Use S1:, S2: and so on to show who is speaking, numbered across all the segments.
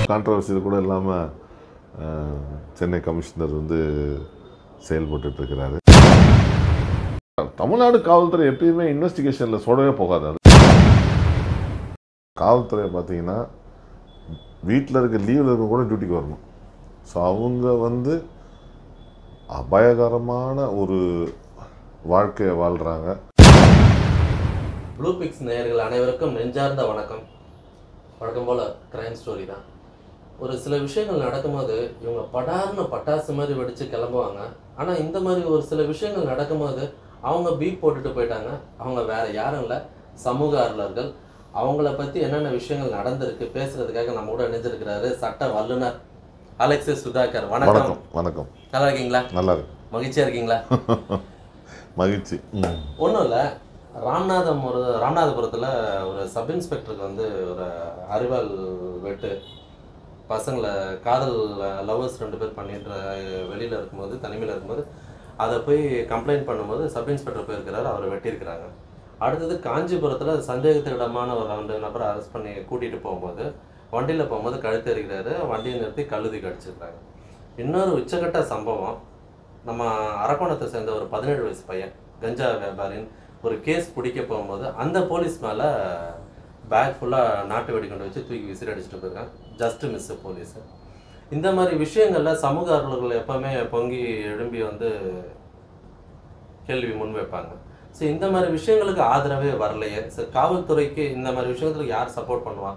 S1: கான்ட்ரவர்சியில் கூட இல்லாமல் சென்னை கமிஷனர் வந்து செயல்பட்டுட்டு இருக்கிறாரு தமிழ்நாடு காவல்துறை எப்பயுமே இன்வெஸ்டிகேஷனில் சொல்லவே போகாது அது காவல்துறை பார்த்தீங்கன்னா வீட்டில் இருக்க லீவில் இருக்க கூட டியூட்டிக்கு வரணும் ஸோ அவங்க வந்து அபாயகரமான ஒரு வாழ்க்கையை வாழ்கிறாங்க
S2: ப்ளூ பிக்ஸ் நேயர்கள் அனைவருக்கும் நெஞ்சார்ந்த வணக்கம் வழக்கம் போல் கிரைம் ஸ்டோரி தான் ஒரு சில விஷயங்கள் நடக்கும்போது இவங்க படார்னு பட்டாசு மாதிரி வெடித்து கிளம்புவாங்க ஆனால் இந்த மாதிரி ஒரு சில விஷயங்கள் நடக்கும்போது அவங்க பீப் போட்டுட்டு போயிட்டாங்க அவங்க வேற யாரும் இல்லை சமூக ஆர்வலர்கள் அவங்கள பற்றி என்னென்ன விஷயங்கள் நடந்திருக்கு பேசுறதுக்காக நம்ம கூட இணைஞ்சிருக்கிறாரு சட்ட வல்லுனர் அலெக்சஸ் சுதாகர் வணக்கம்
S1: வணக்கம் வணக்கம்
S2: நல்லா இருக்கீங்களா
S1: நல்லா இருக்கு
S2: மகிழ்ச்சியா இருக்கீங்களா
S1: மகிழ்ச்சி ம்
S2: ஒன்றும் இல்லை ராமநாதம் ஒரு ராமநாதபுரத்தில் ஒரு சப் இன்ஸ்பெக்டருக்கு வந்து ஒரு அறிவால் வெட்டு பசங்களை காதல் லவ்வர்ஸ் ரெண்டு பேர் பண்ணிட்டு வெளியில் இருக்கும்போது தனிமையில் இருக்கும்போது அதை போய் கம்ப்ளைண்ட் பண்ணும்போது சப் இன்ஸ்பெக்டர் போயிருக்கிறாரு அவர் வெட்டியிருக்கிறாங்க அடுத்தது காஞ்சிபுரத்தில் சந்தேகத்துக்கிடமான ஒரு ரெண்டு நபரை அரெஸ்ட் பண்ணி கூட்டிகிட்டு போகும்போது வண்டியில் போகும்போது கழுத்து எறிகிறாரு வண்டியை நிறுத்தி கழுதி கடிச்சிருக்காங்க இன்னொரு உச்சகட்ட சம்பவம் நம்ம அரக்கோணத்தை சேர்ந்த ஒரு பதினேழு வயசு பையன் கஞ்சா வியாபாரின்னு ஒரு கேஸ் பிடிக்க போகும்போது அந்த போலீஸ் மேலே பேக் ஃபுல்லாக நாட்டு வெடிகுண்டு வச்சு தூக்கி விசிறி அடிச்சுட்டு போயிருக்காங்க ஜஸ்ட் மிஸ் போலீஸ் இந்த மாதிரி விஷயங்கள்ல சமூக ஆர்வலர்கள் எப்பவுமே பொங்கி எழும்பி வந்து கேள்வி முன் வைப்பாங்க ஸோ இந்த மாதிரி விஷயங்களுக்கு ஆதரவே வரலையே ஸோ காவல்துறைக்கு இந்த மாதிரி விஷயங்களுக்கு யார் சப்போர்ட் பண்ணுவா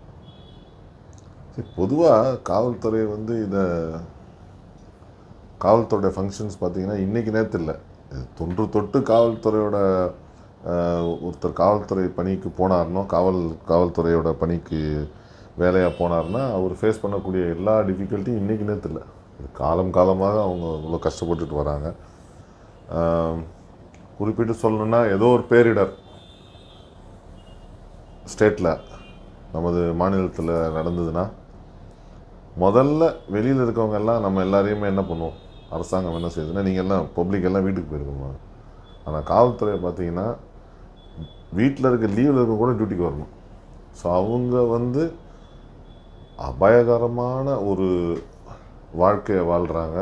S1: பொதுவாக காவல்துறை வந்து இதை காவல்துறையோட ஃபங்க்ஷன்ஸ் பார்த்தீங்கன்னா இன்றைக்கி நேரத்து இல்லை இது தொன்று தொட்டு காவல்துறையோட அஹ், ஒருத்தர் காவல்துறை பணிக்கு போனார்னோ காவல் காவல்துறையோட பணிக்கு வேலையாக போனார்னா அவர் ஃபேஸ் பண்ணக்கூடிய எல்லா டிஃபிகல்ட்டியும் இன்றைக்கி நேரத்து இல்லை இது காலம் காலமாக அவங்க இவ்வளோ கஷ்டப்பட்டுட்டு வராங்க அஹ், குறிப்பிட்டு சொல்லணும்னா ஏதோ ஒரு பேரிடர் ஸ்டேட்டில் நமது மாநிலத்தில் நடந்ததுன்னா முதல்ல வெளியில் இருக்கவங்க எல்லாம் நம்ம எல்லாரையுமே என்ன பண்ணுவோம் அரசாங்கம் என்ன செய்யுதுன்னா நீங்கள் எல்லாம் பப்ளிக் எல்லாம் வீட்டுக்கு போயிருக்கோம் ஆனால் காவல்துறை பார்த்தீங்கன்னா வீட்டில் இருக்க லீவில் இருக்க கூட டியூட்டிக்கு வரணும் ஸோ அவங்க வந்து அபாயகரமான ஒரு வாழ்க்கையை வாழ்கிறாங்க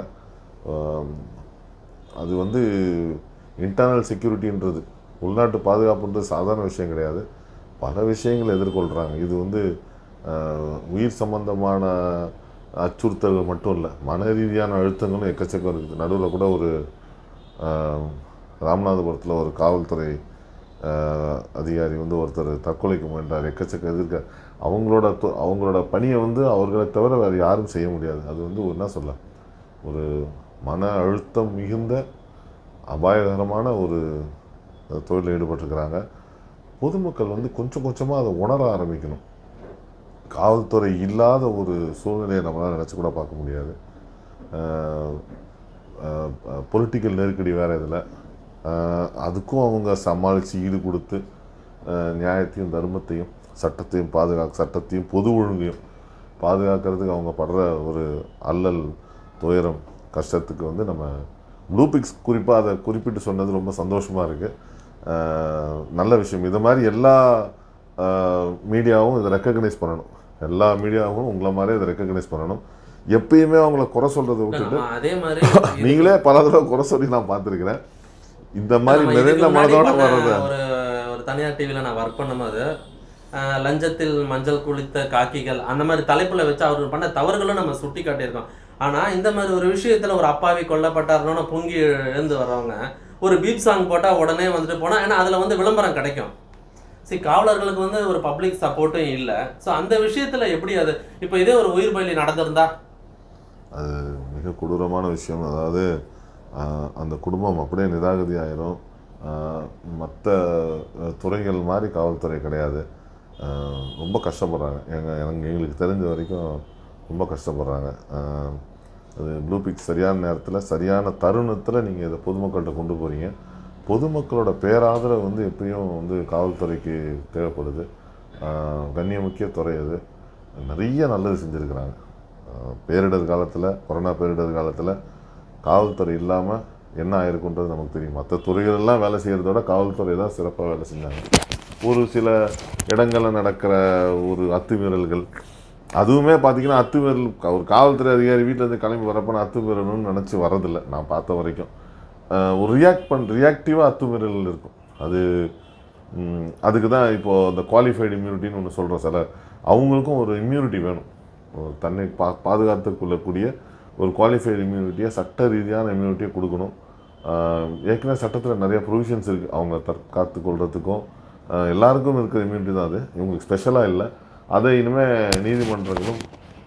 S1: அது வந்து இன்டர்னல் செக்யூரிட்டின்றது உள்நாட்டு பாதுகாப்புன்றது சாதாரண விஷயம் கிடையாது பல விஷயங்களை எதிர்கொள்கிறாங்க இது வந்து ஆஹ், உயிர் சம்பந்தமான அச்சுறுத்தல்கள் மட்டும் இல்லை மன ரீதியான அழுத்தங்களும் எக்கச்சக்கம் இருக்குது நடுவில் கூட ஒரு ஆஹ், ராமநாதபுரத்தில் ஒரு காவல்துறை ஆஹ், அதிகாரி வந்து ஒருத்தர் தற்கொலைக்கு முயன்றார் எக்கச்சக்க எதிர்க்க அவங்களோட தொ- அவங்களோட பணியை வந்து அவர்களை தவிர வேறு யாரும் செய்ய முடியாது அது வந்து ஒரு என்ன சொல்ல ஒரு மன அழுத்தம் மிகுந்த அபாயகரமான ஒரு தொழிலில் ஈடுபட்டிருக்கிறாங்க பொதுமக்கள் வந்து கொஞ்சம் கொஞ்சமாக அதை உணர ஆரம்பிக்கணும் காவல்துறை இல்லாத ஒரு சூழ்நிலையை நம்மளால் நினச்சி கூட பார்க்க முடியாது பொலிட்டிக்கல் நெருக்கடி வேறு இதில் அதுக்கும் அவங்க சமாளித்து ஈடு கொடுத்து ஆஹ், நியாயத்தையும் தர்மத்தையும் சட்டத்தையும் பாதுகாக்க சட்டத்தையும் பொது ஒழுங்கையும் பாதுகாக்கிறதுக்கு அவங்க படுற ஒரு அல்லல் துயரம் கஷ்டத்துக்கு வந்து நம்ம ப்ளூபிக்ஸ் குறிப்பாக அதை குறிப்பிட்டு சொன்னது ரொம்ப சந்தோஷமாக இருக்குது நல்ல விஷயம் இது மாதிரி எல்லா மீடியாவும் இதை ரெக்கக்னைஸ் பண்ணணும் எல்லா மீடியாவும் உங்களை மாதிரி இதை ரெக்கக்னைஸ் பண்ணணும் எப்பயுமே அவங்கள குறை சொல்கிறத விட்டுட்டு
S2: நம்ம அதே மாதிரி
S1: நீங்களே பல தடவை குறை சொல்லி நான் பார்த்துருக்கிறேன் இந்த மாதிரி
S2: நம்ம இதுக்கு
S1: நிறைந்த
S2: முன்னாடி
S1: மனதோட
S2: பண்ண
S1: வர்றது
S2: ஒரு ஒரு தனியார் டிவியில் நான் ஒர்க் பண்ணும்போது அஹ், லஞ்சத்தில் மஞ்சள் குளித்த காக்கிகள் அந்த மாதிரி தலைப்புல வச்சு அவர் பண்ண தவறுகளும் நம்ம சுட்டி காட்டியிருக்கோம் ஆனா இந்த மாதிரி ஒரு விஷயத்துல ஒரு அப்பாவி கொல்லப்பட்டாருன்னு பொங்கி எழுந்து வர்றவங்க ஒரு பீப் சாங் போட்டா உடனே வந்துட்டு போனா ஏன்னா அதுல வந்து விளம்பரம் கிடைக்கும் சரி காவலர்களுக்கு வந்து ஒரு பப்ளிக் சப்போர்ட்டும் இல்லை ஸோ அந்த விஷயத்துல எப்படி அது இப்போ இதே ஒரு உயிர் பலி நடந்திருந்தா
S1: அது மிக கொடூரமான விஷயம் அதாவது ஆஹ், அந்த குடும்பம் அப்படியே நிராகதி ஆயிரும் மற்ற துறைகள் மாதிரி காவல்துறை கிடையாது ஆஹ், ரொம்ப கஷ்டப்படுறாங்க எங்கள் எனக்கு எங்களுக்கு தெரிஞ்ச வரைக்கும் ரொம்ப கஷ்டப்படுறாங்க ஆஹ், அது ப்ளூ பிக் சரியான நேரத்தில் சரியான தருணத்தில் நீங்கள் இதை பொதுமக்கள்கிட்ட கொண்டு போகிறீங்க பொதுமக்களோட பேராதரவு வந்து எப்பயும் வந்து காவல்துறைக்கு தேவைப்படுது ஆஹ், கண்ணியமுக்கிய துறை அது நிறைய நல்லது செஞ்சுருக்கிறாங்க ஆஹ் பேரிடர் காலத்தில் கொரோனா பேரிடர் காலத்தில் காவல்துறை இல்லாமல் என்ன ஆயிருக்குன்றது நமக்கு தெரியும் மற்ற துறைகளெல்லாம் வேலை செய்கிறதோட காவல்துறை தான் சிறப்பாக வேலை செஞ்சாங்க ஒரு சில இடங்களில் நடக்கிற ஒரு அத்துமீறல்கள் அதுவுமே பார்த்தீங்கன்னா அத்துமீறல் க- ஒரு காவல்துறை அதிகாரி வீட்டிலேருந்து கிளம்பி வரப்போ நான் அத்துமீறணும்னு நினச்சி வரதில்லை நான் பார்த்த வரைக்கும் அஹ், ஒரு ரியாக்ட் பண் ரியாக்டிவாக அத்துமீறல் இருக்கும் அது ம், அதுக்கு தான் இப்போது இந்த குவாலிஃபைடு இம்யூனிட்டின்னு ஒன்று சொல்கிறோம் சில அவங்களுக்கும் ஒரு இம்யூனிட்டி வேணும் ஒரு தன்னை பா பாதுகாத்து கொள்ளக்கூடிய ஒரு குவாலிஃபைடு இம்யூனிட்டியை சட்ட ரீதியான இம்யூனிட்டியை கொடுக்கணும் ஆஹ் ஏற்கனவே சட்டத்தில் நிறைய ப்ரொவிஷன்ஸ் இருக்குது அவங்க தற்காத்து கொள்றதுக்கும் ஆஹ் எல்லாருக்கும் இருக்கிற இம்யூனிட்டி தான் அது இவங்களுக்கு ஸ்பெஷலாக இல்லை அதை இனிமேல் நீதிமன்றங்களும்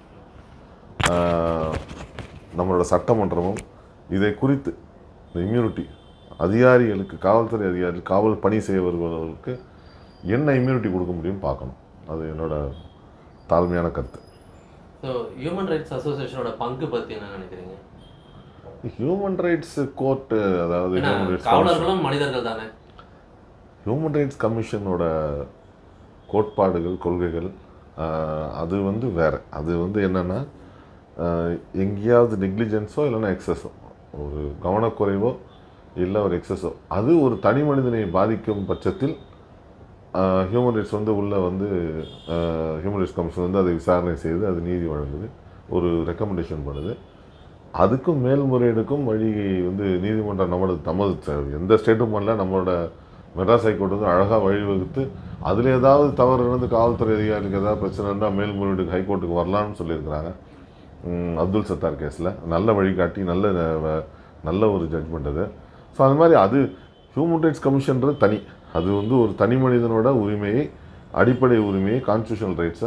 S1: ஆஹ் நம்மளோட சட்டமன்றமும் இதை குறித்து இந்த இம்யூனிட்டி அதிகாரிகளுக்கு காவல்துறை அதிகாரிகள் காவல் பணி செய்ய வருபவர்களுக்கு என்ன இம்யூனிட்டி கொடுக்க முடியும்னு பார்க்கணும் அது என்னோட தாழ்மையான கருத்து
S2: ஸோ ஹியூமன் ரைட்ஸ் அசோசியேஷனோட பங்கு பற்றி என்ன நினைக்கிறீங்க
S1: ஹியூமன் ரைட்ஸ் கோர்ட்டு அதாவது
S2: ஏன்னா
S1: ஹியூமன் ரைட்ஸ்
S2: காவலர்களும் மனிதர்கள் தானே
S1: ஹியூமன் ரைட்ஸ் கமிஷனோட கோட்பாடுகள் கொள்கைகள் ஆஹ், அது வந்து வேற அது வந்து என்னன்னா ஆஹ், எங்கேயாவது நெக்லிஜென்ஸோ இல்லைன்னா எக்ஸஸோ ஒரு கவனக்குறைவோ இல்லை ஒரு எக்ஸஸோ அது ஒரு தனி மனிதனை பாதிக்கும் பட்சத்தில் ஹியூமன் ரைட்ஸ் வந்து உள்ள வந்து ஹியூமன் ரைட்ஸ் கமிஷன் வந்து அதை விசாரணை செய்து அது நீதி வழங்குது ஒரு ரெக்கமெண்டேஷன் பண்ணுது அதுக்கும் மேல்முறையீடுக்கும் வழி வந்து நீதிமன்றம் நமது நமது ச- எந்த ஸ்டேட்டும் பண்ணல நம்மளோட மெட்ராஸ் ஹைகோர்ட் வந்து அழகாக வழிவகுத்து அதில் ஏதாவது தவறு இருந்து காவல்துறை அதிகாரிக்கு ஏதாவது பிரச்சனை இருந்தால் மேல்முறையீடுக்கு ஹைகோர்ட்டுக்கு வரலாம்னு சொல்லியிருக்கிறாங்க ம், அப்துல் சத்தார் கேஸில் நல்ல வழிகாட்டி நல்ல அஹ், நல்ல ஒரு ஜட்மெண்ட் அது ஸோ அது மாதிரி அது ஹியூமன் ரைட்ஸ் கமிஷன்றது தனி அது வந்து ஒரு தனி மனிதனோட உரிமையை அடிப்படை உரிமையை கான்ஸ்டியூஷனல் ரைட்ஸை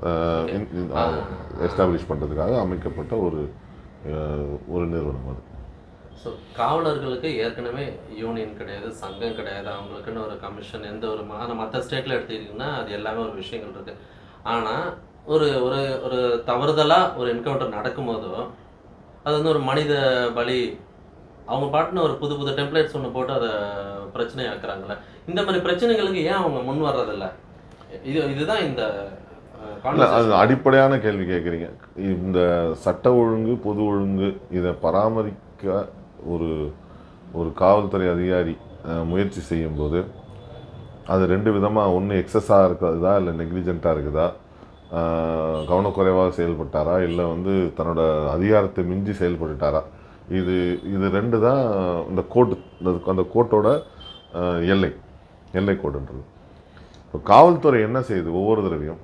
S1: எஸ்டாப்ளிஷ் பண்ணுறதுக்காக அமைக்கப்பட்ட ஒரு அஹ், ஒரு நிறுவனம் அது
S2: ஸோ காவலர்களுக்கு ஏற்கனவே யூனியன் கிடையாது சங்கம் கிடையாது அவங்களுக்குன்னு ஒரு கமிஷன் எந்த ஒரு ஆனால் மற்ற ஸ்டேட்டில் எடுத்துக்கிட்டிங்கன்னா அது எல்லாமே ஒரு விஷயங்கள் இருக்கு ஆனால் ஒரு ஒரு ஒரு தவறுதலாக ஒரு என்கவுண்டர் நடக்கும்போதோ அது வந்து ஒரு மனித பலி அவங்க பாட்டுன்னு ஒரு புது புது டெம்ப்ளேட்ஸ் ஒன்று போட்டு அதை பிரச்சனையாக்குறாங்களே இந்த மாதிரி பிரச்சனைகளுக்கு ஏன் அவங்க முன் வர்றதில்ல இது இதுதான் இந்த அஹ்,
S1: இல்லை அது
S2: conversation.
S1: அடிப்படையான கேள்வி கேட்குறீங்க இந்த சட்ட ஒழுங்கு பொது ஒழுங்கு இதை பராமரிக்க ஒரு ஒரு காவல்துறை அதிகாரி அஹ், முயற்சி செய்யும்போது அது ரெண்டு விதமாக ஒன்று எக்ஸஸாக இருக்குதா இல்லை நெக்லிஜென்ட்டாக இருக்குதா அஹ், கவனக்குறைவாக செயல்பட்டாரா இல்லை வந்து தன்னோட அதிகாரத்தை மிஞ்சி செயல்பட்டுட்டாரா இது இது ரெண்டு தான் இந்த கோர்ட்டு இந்த- அந்த கோர்ட்டோட அஹ், எல்லை எல்லை கோடுன்றது இப்போ காவல்துறை என்ன செய்யுது ஒவ்வொரு தடவையும்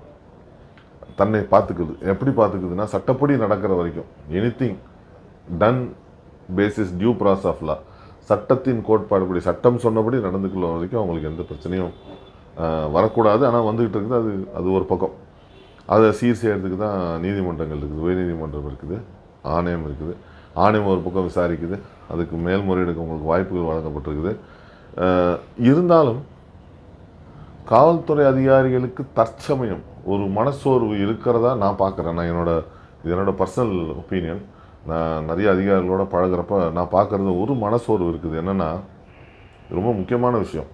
S1: தன்னை பார்த்துக்குது எப்படி பார்த்துக்குதுன்னா சட்டப்படி நடக்கிற வரைக்கும் anything done basis due process of law சட்டத்தின் கோட்பாடுபடி சட்டம் சொன்னபடி நடந்துக்குள்ள வரைக்கும் அவங்களுக்கு எந்த பிரச்சனையும் ஆஹ், வரக்கூடாது ஆனால் வந்துகிட்டு இருக்குது அது அது ஒரு பக்கம் அதை சீர் செய்யறதுக்கு தான் நீதிமன்றங்கள் இருக்குது உயர்நீதிமன்றம் இருக்குது ஆணையம் இருக்குது ஆணையம் ஒரு பக்கம் விசாரிக்குது அதுக்கு மேல்முறையீடுக்கு உங்களுக்கு வாய்ப்புகள் வழங்கப்பட்டிருக்குது ஆஹ், இருந்தாலும் காவல்துறை அதிகாரிகளுக்கு தற்சமயம் ஒரு மனசோர்வு இருக்கிறதா நான் பார்க்குறேன் நான் என்னோட இது என்னோட பர்சனல் ஒப்பீனியன் நான் நிறைய அதிகாரிகளோட பழகுறப்ப நான் பார்க்குறது ஒரு மனசோர்வு இருக்குது என்னென்னா ரொம்ப முக்கியமான விஷயம்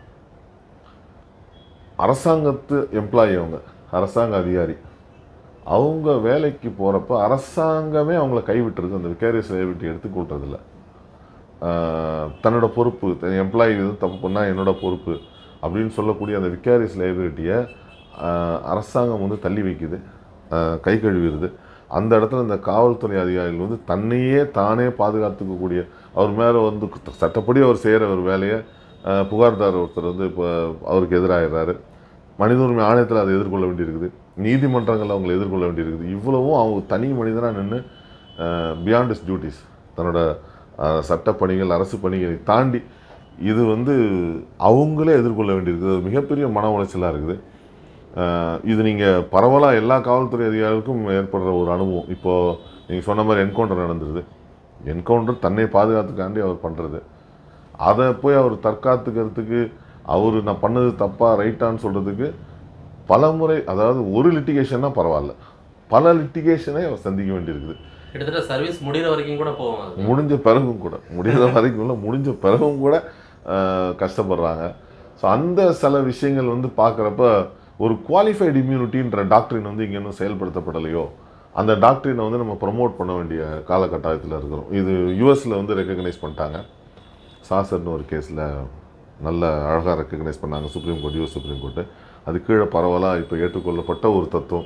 S1: அரசாங்கத்து எம்ப்ளாயி அவங்க அரசாங்க அதிகாரி அவங்க வேலைக்கு போகிறப்ப அரசாங்கமே அவங்கள கைவிட்டுருக்கு அந்த விகாரியஸ் லைபிலிட்டி எடுத்துக்கொள்றதில்ல ஆஹ் தன்னோட பொறுப்பு எம்ப்ளாயி இது தப்பு பண்ணால் என்னோட பொறுப்பு அப்படின்னு சொல்லக்கூடிய அந்த விகாரியஸ் லைபிலிட்டியை அரசாங்கம் வந்து தள்ளி வைக்குது ஆஹ் கை கழுவிடுது அந்த இடத்துல இந்த காவல்துறை அதிகாரிகள் வந்து தன்னையே தானே பாதுகாத்துக்கக்கூடிய அவர் மேலே வந்து குத்த- சட்டப்படி அவர் செய்கிற ஒரு வேலையை ஆஹ் புகார்தார் ஒருத்தர் வந்து இப்போ அவருக்கு எதிராகிறாரு மனித உரிமை ஆணையத்தில் அதை எதிர்கொள்ள வேண்டியிருக்குது நீதிமன்றங்கள் அவங்களை எதிர்கொள்ள வேண்டியிருக்குது இவ்வளவும் அவங்க தனி மனிதனாக நின்று பியாண்ட் இஸ் டியூட்டிஸ் தன்னோட அஹ், சட்டப்பணிகள் அரசு பணிகளை தாண்டி இது வந்து அவங்களே எதிர்கொள்ள வேண்டியிருக்குது அது மிகப்பெரிய மன உளைச்சலாக இருக்குது அஹ், இது நீங்கள் பரவலாக எல்லா காவல்துறை அதிகாரிகளுக்கும் ஏற்படுற ஒரு அனுபவம் இப்போது நீங்கள் சொன்ன மாதிரி என்கவுண்டர் நடந்துருது என்கவுண்டர் தன்னை பாதுகாத்துக்காண்டி அவர் பண்ணுறது அதை போய் அவர் தற்காத்துக்கிறதுக்கு அவர் நான் பண்ணது தப்பா ரைட்டான்னு சொல்கிறதுக்கு பல முறை அதாவது ஒரு லிட்டிகேஷன்னா பரவாயில்ல பல லிட்டிகேஷனை அவர் சந்திக்க வேண்டியிருக்குது
S2: கிட்டத்தட்ட சர்வீஸ் முடிகிற வரைக்கும் கூட போவோம் அது
S1: முடிஞ்ச பிறகும் கூட முடியாத வரைக்கும் இல்லை முடிஞ்ச பிறகும் கூட ஆஹ், கஷ்டப்படுறாங்க ஸோ அந்த சில விஷயங்கள் வந்து பார்க்குறப்ப ஒரு குவாலிஃபைடு இம்யூனிட்டின்ற டாக்டரின் வந்து இங்கே இன்னும் செயல்படுத்தப்படலையோ அந்த டாக்டரினை வந்து நம்ம ப்ரொமோட் பண்ண வேண்டிய காலகட்டாயத்தில் இருக்கிறோம் இது யூஎஸில் வந்து ரெக்கக்னைஸ் பண்ணிட்டாங்க சாசர்னு ஒரு கேஸில் நல்ல அழகாக ரெக்கக்னைஸ் பண்ணாங்க supreme court US supreme court அது கீழே பரவலாக இப்போ ஏற்றுக்கொள்ளப்பட்ட ஒரு தத்துவம்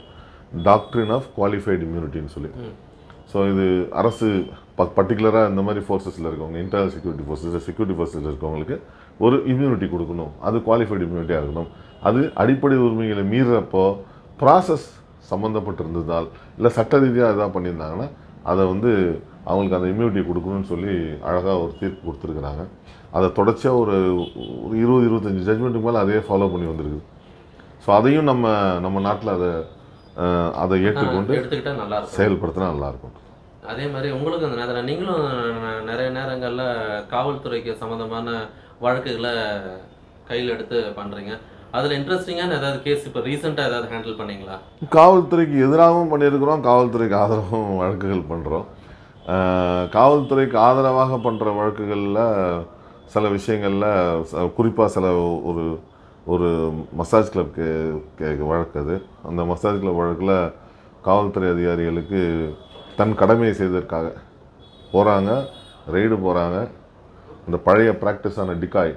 S1: டாக்ட்ரின் ஆஃப் குவாலிஃபைடு இம்யூனிட்டின்னு சொல்லி
S2: ம்.
S1: ஸோ இது அரசு பர்டிகுலராக இந்த மாதிரி ஃபோர்ஸஸில் இருக்கவங்க இன்டர்னல் செக்யூரிட்டி ஃபோர்ஸஸ் செக்யூரிட்டி ஃபோர்ஸஸில் இருக்கவங்களுக்கு ஒரு இம்யூனிட்டி கொடுக்கணும் அது குவாலிஃபைடு இம்யூனிட்டியாக இருக்கணும் அது அடிப்படை உரிமைகளை மீறப்போ ப்ராசஸ் சம்மந்தப்பட்டிருந்ததால் இல்லை சட்ட ரீதியாக இதாக பண்ணியிருந்தாங்கன்னா அதை வந்து அவங்களுக்கு அந்த இம்யூனிட்டி கொடுக்கணும்னு சொல்லி அழகாக ஒரு தீர்ப்பு கொடுத்துருக்குறாங்க அதை தொடர்ச்சியாக ஒரு ஒரு இருபது இருபத்தஞ்சி ஜட்மெண்ட்டுக்கு மேலே அதே ஃபாலோ பண்ணி வந்திருக்குது ஸோ அதையும் நம்ம நம்ம நாட்டில் அதை அஹ், அதை ஏற்றுக்கொண்டு
S2: எடுத்துக்கிட்டா நல்லா இருக்கும்
S1: செயல்படுத்தினா நல்லாயிருக்கும்
S2: அதே மாதிரி உங்களுக்கு அந்த நேரத்தில் நீங்களும் ந- நிறைய நேரங்களில் காவல்துறைக்கு சம்மந்தமான வழக்குகளை கையில் எடுத்து பண்ணுறீங்க அதில் இன்ட்ரெஸ்டிங்கான ஏதாவது கேஸ் இப்போ ரீசெண்டாக ஏதாவது ஹேண்டில் பண்ணீங்களா
S1: காவல்துறைக்கு எதிராகவும் பண்ணியிருக்கிறோம் காவல்துறைக்கு ஆதரவாகவும் வழக்குகள் பண்ணுறோம் காவல்துறைக்கு ஆதரவாக பண்ணுற வழக்குகளில் சில விஷயங்களில் குறிப்பாக சில ஒரு ஒரு மசாஜ் கிளப் கே கே- வழக்கு அது அந்த மசாஜ் கிளப் வழக்கில் காவல்துறை அதிகாரிகளுக்கு தன் கடமையை செய்வதற்காக போகிறாங்க ரெய்டு போகிறாங்க இந்த பழைய ப்ராக்டிஸான டிகாய்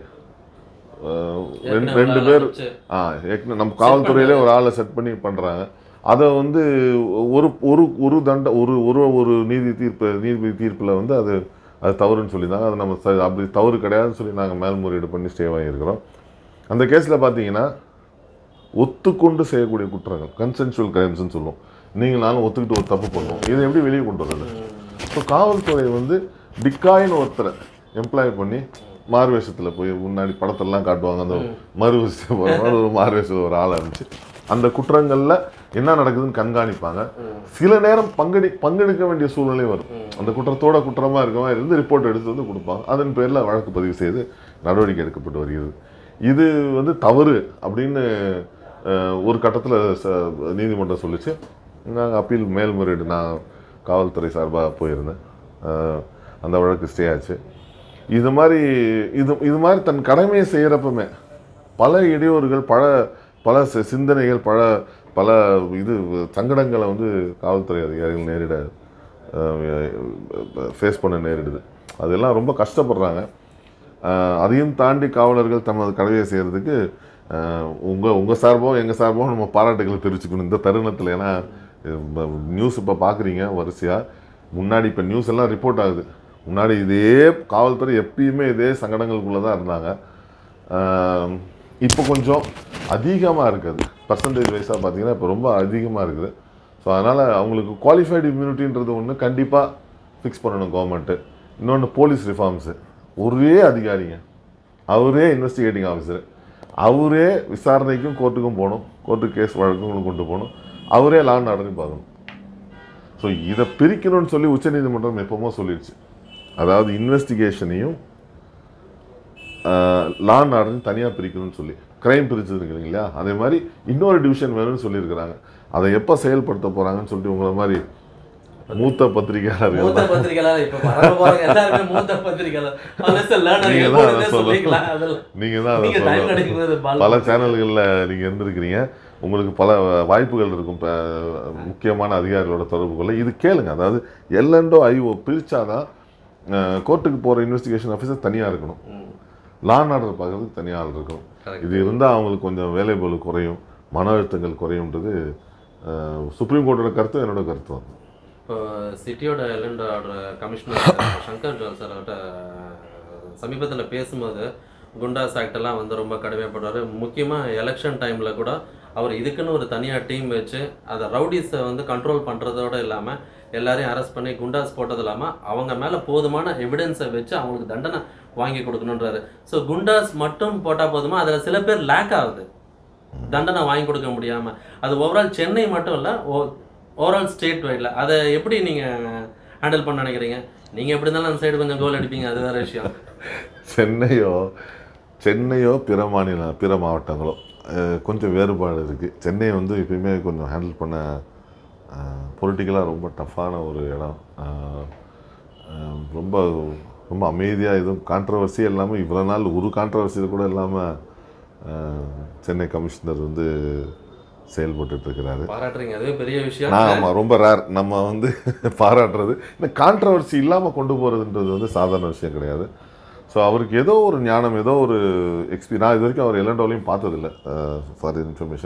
S1: ரெண்டு ரெண்டு பேர் ஆ ஏற்கனவே நம்ம காவல்துறையிலே ஒரு ஆளை செட் பண்ணி பண்ணுறாங்க அதை வந்து ஒரு ஒரு ஒரு தண்ட ஒரு ஒரு ஒரு நீதி தீர்ப்பு நீதிபதி தீர்ப்பில் வந்து அது அது தவறுன்னு சொல்லியிருந்தாங்க அது நம்ம ச- அப்படி தவறு கிடையாதுன்னு சொல்லி நாங்கள் மேல்முறையீடு பண்ணி ஸ்டே வாங்கியிருக்கிறோம் அந்த கேஸில் பார்த்தீங்கன்னா ஒத்துக்கொண்டு செய்யக்கூடிய குற்றங்கள் கன்சென்சுவல் கிரைம்ஸ்னு சொல்லுவோம் நீங்கள் நானும் ஒத்துக்கிட்டு ஒரு தப்பு பண்ணுவோம் இதை எப்படி வெளியே கொண்டு வர்றது ஸோ காவல்துறை வந்து டிக்காயின்னு ஒருத்தரை எம்ப்ளாய் பண்ணி மார்வேஷத்தில் போய் முன்னாடி படத்தெல்லாம் காட்டுவாங்க அந்த மறுவேஷத்தில் போகிற மாதிரி ஒரு மார்வேஷத்தில் ஒரு ஆள் இருந்துச்சு அந்த குற்றங்களில் என்ன நடக்குதுன்னு கண்காணிப்பாங்க சில நேரம் பங்கெடு பங்கெடுக்க வேண்டிய சூழ்நிலை வரும் அந்த குற்றத்தோட குற்றமாக இருக்கவங்க இருந்து ரிப்போர்ட் எடுத்து வந்து கொடுப்பாங்க அதன் பேரில் வழக்கு பதிவு செய்து நடவடிக்கை எடுக்கப்பட்டு வருகிறது இது வந்து தவறு அப்படின்னு அஹ், ஒரு கட்டத்தில் நீதிமன்றம் சொல்லிச்சு நாங்கள் அப்பீல் மேல்முறையீடு நான் காவல்துறை சார்பாக போயிருந்தேன் அஹ், அந்த வழக்கு ஸ்டே ஆச்சு இது மாதிரி இது இது மாதிரி தன் கடமையை செய்கிறப்பமே பல இடையூறுகள் பல பல சி- சிந்தனைகள் பல பல இது சங்கடங்களை வந்து காவல்துறை அதிகாரிகள் நேரிட ஃபேஸ் பண்ண நேரிடுது அதெல்லாம் ரொம்ப கஷ்டப்படுறாங்க அஹ், அதையும் தாண்டி காவலர்கள் தமது கடமையை செய்கிறதுக்கு உங்கள் உங்கள் சார்போ எங்கள் சார்போ நம்ம பாராட்டுகளை தெரிவிச்சுக்கணும் இந்த தருணத்தில் ஏன்னா நியூஸ் இப்போ பார்க்குறீங்க வரிசையாக முன்னாடி இப்போ நியூஸ் எல்லாம் ரிப்போர்ட் ஆகுது முன்னாடி இதே காவல்துறை எப்பயுமே இதே சங்கடங்களுக்குள்ளே தான் இருந்தாங்க ஆம், இப்போ கொஞ்சம் அதிகமாக இருக்குது பர்சன்டேஜ் வைஸாக பார்த்தீங்கன்னா இப்போ ரொம்ப அதிகமாக இருக்குது ஸோ அதனால் அவங்களுக்கு குவாலிஃபைடு இம்யூனிட்டின்றது ஒன்று கண்டிப்பாக ஃபிக்ஸ் பண்ணணும் கவர்மெண்ட்டு இன்னொன்று போலீஸ் ரிஃபார்ம்ஸு ஒரே அதிகாரிங்க அவரே இன்வெஸ்டிகேட்டிங் ஆஃபீஸர் அவரே விசாரணைக்கும் கோர்ட்டுக்கும் போகணும் கோர்ட்டு கேஸ் வழக்குகளும் கொண்டு போகணும் அவரே லான் ஆர்டரையும் பார்க்கணும் ஸோ இதை பிரிக்கணும்னு சொல்லி உச்சநீதிமன்றம் எப்பவுமோ சொல்லிடுச்சு அதாவது இன்வெஸ்டிகேஷனையும் லான் ஆர்டரையும் தனியாக பிரிக்கணும்னு சொல்லி கிரைம் பிரிச்சது இல்லைங்களா அதே மாதிரி இன்னொரு டிவிஷன் வேணும்னு சொல்லியிருக்கிறாங்க அதை எப்போ செயல்படுத்த போகிறாங்கன்னு சொல்லிட்டு உங்களை மாதிரி மூத்த பத்திரிகையாளர்கள்
S2: மூத்த பத்திரிகையாளர் இப்ப பரவ போறாங்க எல்லாருமே மூத்த பத்திரிகையாளர் Honest learner
S1: நீங்க
S2: எப்பொழுதுமே
S1: தான் அதை
S2: சொல்லிக்கலாம் அதெல்லாம்.
S1: நீங்கள் தான் அதை
S2: நீங்க time
S1: சொல்லணும்
S2: கிடைக்கும்போது பால்
S1: பல சேனல்களில் நீங்கள் இருந்திருக்கிறீங்க உங்களுக்கு பல வாய்ப்புகள் இருக்கும் இப்போ முக்கியமான அதிகாரிகளோட தொடர்பு கொள்ள இது கேளுங்க அதாவது எல்என்டோ ஐஓ பிரிச்சாதான் கோர்ட்டுக்கு போகிற இன்வெஸ்டிகேஷன் ஆஃபீஸர் தனியாக இருக்கணும்
S2: ம்.
S1: லான் ஆர்டர் பார்க்கறதுக்கு தனியாக ஆள் இருக்கணும்
S2: Correct.
S1: இது இருந்தால் அவங்களுக்கு கொஞ்சம் வேலைபளு குறையும் மன அழுத்தங்கள் குறையுன்றது அஹ், சுப்ரீம் கோர்ட்டோட கருத்து என்னோட கருத்து தான்
S2: இப்போ சிட்டியோட எல்என்டோட கமிஷனர் சங்கர் ஜோல் சார் அவர்கிட்ட சமீபத்தில் பேசும்போது குண்டாஸ் ஆக்ட் எல்லாம் வந்து ரொம்ப கடுமைப்படுறாரு முக்கியமாக எலெக்ஷன் டைமில் கூட அவர் இதுக்குன்னு ஒரு தனியாக டீம் வச்சு அதை ரவுடிஸை வந்து கண்ட்ரோல் பண்ணுறதோட இல்லாமல் எல்லாரையும் அரெஸ்ட் பண்ணி குண்டாஸ் போட்டது இல்லாமல் அவங்க மேலே போதுமான எவிடன்ஸை வச்சு அவங்களுக்கு தண்டனை வாங்கி கொடுக்கணுன்றாரு ஸோ குண்டாஸ் மட்டும் போட்டால் போதுமா அதில் சில பேர் லேக் ஆகுது தண்டனை வாங்கி கொடுக்க முடியாமல் அது ஓவரால் சென்னை மட்டும் இல்லை ஓவரால் ஸ்டேட் வைடில் அதை எப்படி நீங்கள் ஹேண்டில் பண்ண நினைக்கிறீங்க நீங்கள் எப்படி இருந்தாலும் அந்த சைடு கொஞ்சம் கோல் அடிப்பீங்க அது வேற விஷயம்
S1: சென்னையோ சென்னையோ பிற மாநில பிற மாவட்டங்களோ அஹ், கொஞ்சம் வேறுபாடு இருக்குது சென்னையை வந்து எப்பயுமே கொஞ்சம் ஹேண்டில் பண்ண பொலிட்டிக்கலாக ரொம்ப டஃப்பான ஒரு இடம் அஹ், அஹ், ரொம்ப ரொம்ப அமைதியாக எதுவும் கான்ட்ரவர்சி இல்லாமல் இவ்வளோ நாள் ஒரு கான்ட்ரவர்சியில் கூட இல்லாமல் சென்னை கமிஷனர் வந்து செயல்பட்டுட்டு இருக்கிறாரு
S2: பாராட்டுறீங்க அதுவே பெரிய விஷயம்
S1: நான் ஆமாம் ரொம்ப ரேர் நம்ம வந்து பாராட்டுறது இந்த கான்ட்ரவர்சி இல்லாமல் கொண்டு போகிறதுன்றது வந்து சாதாரண விஷயம் கிடையாது ஸோ அவருக்கு ஏதோ ஒரு ஞானம் ஏதோ ஒரு எக்ஸ்பீ நான் இது வரைக்கும் அவர் எல்லண்டோலையும் பார்த்ததில்ல ஃபார் இன்ஃபர்மேஷன்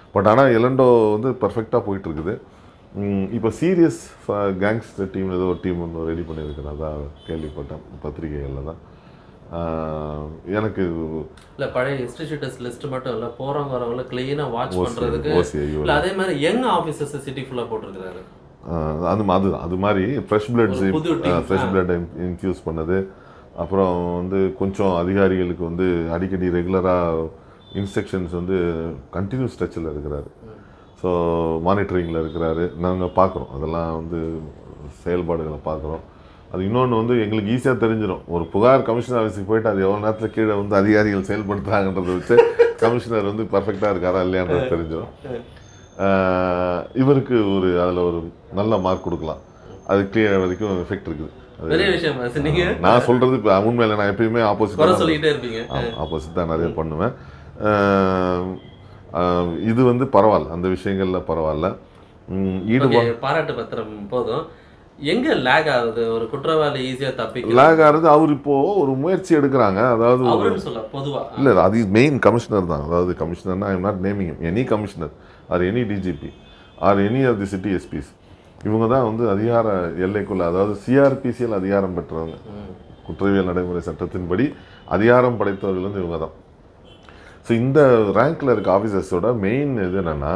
S1: பட் ஆனால் எலண்டோ வந்து பர்ஃபெக்டாக போயிட்டு இருக்குது இப்போ சீரியஸ் கேங்ஸ்டர் டீம் ஏதோ ஒரு டீம் ஒன்று ரெடி பண்ணியிருக்கிறதா கேள்விப்பட்டேன் பத்திரிகைகளில் தான் ஆஹ் எனக்கு
S2: இல்ல பழைய ஹிஸ்டரி ஷீட்டர்ஸ் லிஸ்ட் மட்டும் இல்ல போறவங்க வரவங்கள கிளீனா வாட்ச்
S1: ஓசி
S2: பண்றதுக்கு
S1: ஓசி ஐயோ
S2: இல்ல அதே மாதிரி யங் ஆபீசர்ஸ் சிட்டி ஃபுல்லா போட்டிருக்காரு
S1: ஆஹ் அது அது அது மாதிரி ஃப்ரெஷ் பிளட்ஸ்
S2: ஒரு புது team.
S1: ஃப்ரெஷ் பிளட் இன்ஃப்யூஸ் பண்ணது அப்புறம் வந்து கொஞ்சம் அதிகாரிகளுக்கு வந்து அடிக்கடி ரெகுலராக இன்ஸ்ட்ரக்ஷன்ஸ் வந்து கண்டினியூஸ் டச்சில் இருக்கிறாரு ஸோ மானிட்டரிங்கில் இருக்கிறாரு நாங்கள் பார்க்குறோம் அதெல்லாம் வந்து செயல்பாடுகளை பார்க்குறோம் அது இன்னொன்று வந்து எங்களுக்கு ஈஸியாக தெரிஞ்சிடும் ஒரு புகார் கமிஷனர் ஆஃபீஸுக்கு போயிட்டு அது எவ்வளோ நேரத்தில் கீழே வந்து அதிகாரிகள் செயல்படுத்துறாங்கன்றதை வச்சு கமிஷனர் வந்து பர்ஃபெக்டாக இருக்காரா இல்லையான்றது தெரிஞ்சிடும் ஆஹ் இவருக்கு ஒரு அதில் ஒரு நல்ல மார்க் கொடுக்கலாம் அது கிளியர் வரைக்கும் எஃபெக்ட் இருக்குது அது
S2: பெரிய விஷயம் அது நீங்க
S1: நான் சொல்றது இப்போ உண்மையில நான் எப்பயுமே
S2: குறை
S1: ஆப்போசிட்
S2: சொல்லிக்கிட்டே இருப்பீங்க
S1: ஆப்போசிட் தான் நிறைய பண்ணுவேன் ஆஹ் ஆஹ் இது வந்து பரவாயில்ல அந்த விஷயங்கள்ல பரவாயில்ல உம் ஈடுபா
S2: Okay, பாராட்டு பத்திரம் போதும் எங்க லேக் ஆகுது ஒரு குற்றவாளி ஈஸியா தப்பிக்க
S1: லாக் ஆகிறது அவர் இப்போ ஒரு முயற்சி எடுக்கிறாங்க அதாவது ஒரு-
S2: அவருன்னு சொல்ல பொதுவா
S1: இல்லை அது மெயின் கமிஷனர் தான் அதாவது கமிஷனர்னா I'm not naming any commissioner or any DGP or any of the city SPs இவங்க தான் வந்து அதிகார எல்லைக்குள்ள அதாவது சிஆர்பிசியில் அதிகாரம் பெற்றவங்க
S2: ம்.
S1: குற்றவியல் நடைமுறை சட்டத்தின்படி அதிகாரம் படைத்தவர்கள் வந்து இவங்க தான் ஸோ இந்த ரேங்க்ல இருக்க ஆஃபீஸர்ஸோட மெயின் இது என்னன்னா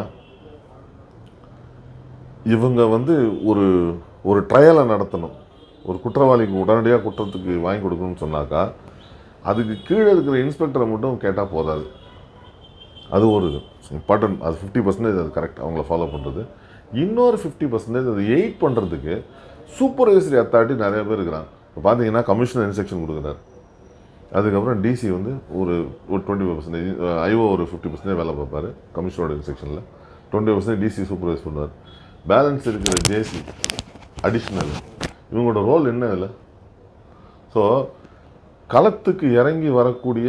S1: இவங்க வந்து ஒரு ஒரு ட்ரையலை நடத்தணும் ஒரு குற்றவாளிக்கு உடனடியாக குற்றத்துக்கு வாங்கி கொடுக்கணும்னு சொன்னாக்கா அதுக்கு கீழே இருக்கிற இன்ஸ்பெக்டரை மட்டும் கேட்டால் போதாது அது ஒரு இம்பார்ட்டன்ட் அது ஃபிஃப்டி பர்சன்டேஜ் அது கரெக்ட் அவங்கள ஃபாலோ பண்ணுறது இன்னொரு ஃபிஃப்டி பர்சன்டேஜ் அது எயிட் பண்ணுறதுக்கு சூப்பர்வைசரி அத்தாரிட்டி நிறைய பேர் இருக்கிறாங்க இப்போ பார்த்தீங்கன்னா கமிஷனர் இன்ஸ்ட்ரக்ஷன் கொடுக்குறாரு அதுக்கப்புறம் டிசி வந்து ஒரு ஒரு டுவெண்ட்டி ஃபைவ் பர்சன்டேஜ் ஐஓ ஒரு ஃபிஃப்டி பர்சன்டேஜ் வேலை பார்ப்பாரு கமிஷனரோட இன்ஸ்ட்ரக்ஷனில் டுவெண்ட்டி பர்சன்டேஜ் டிசி சூப்பர்வைஸ் பண்ணுவார் பேலன்ஸ் இருக்கிற ஜேசி அடிஷ்னல் இவங்களோட ரோல் என்ன இல்லை ஸோ களத்துக்கு இறங்கி வரக்கூடிய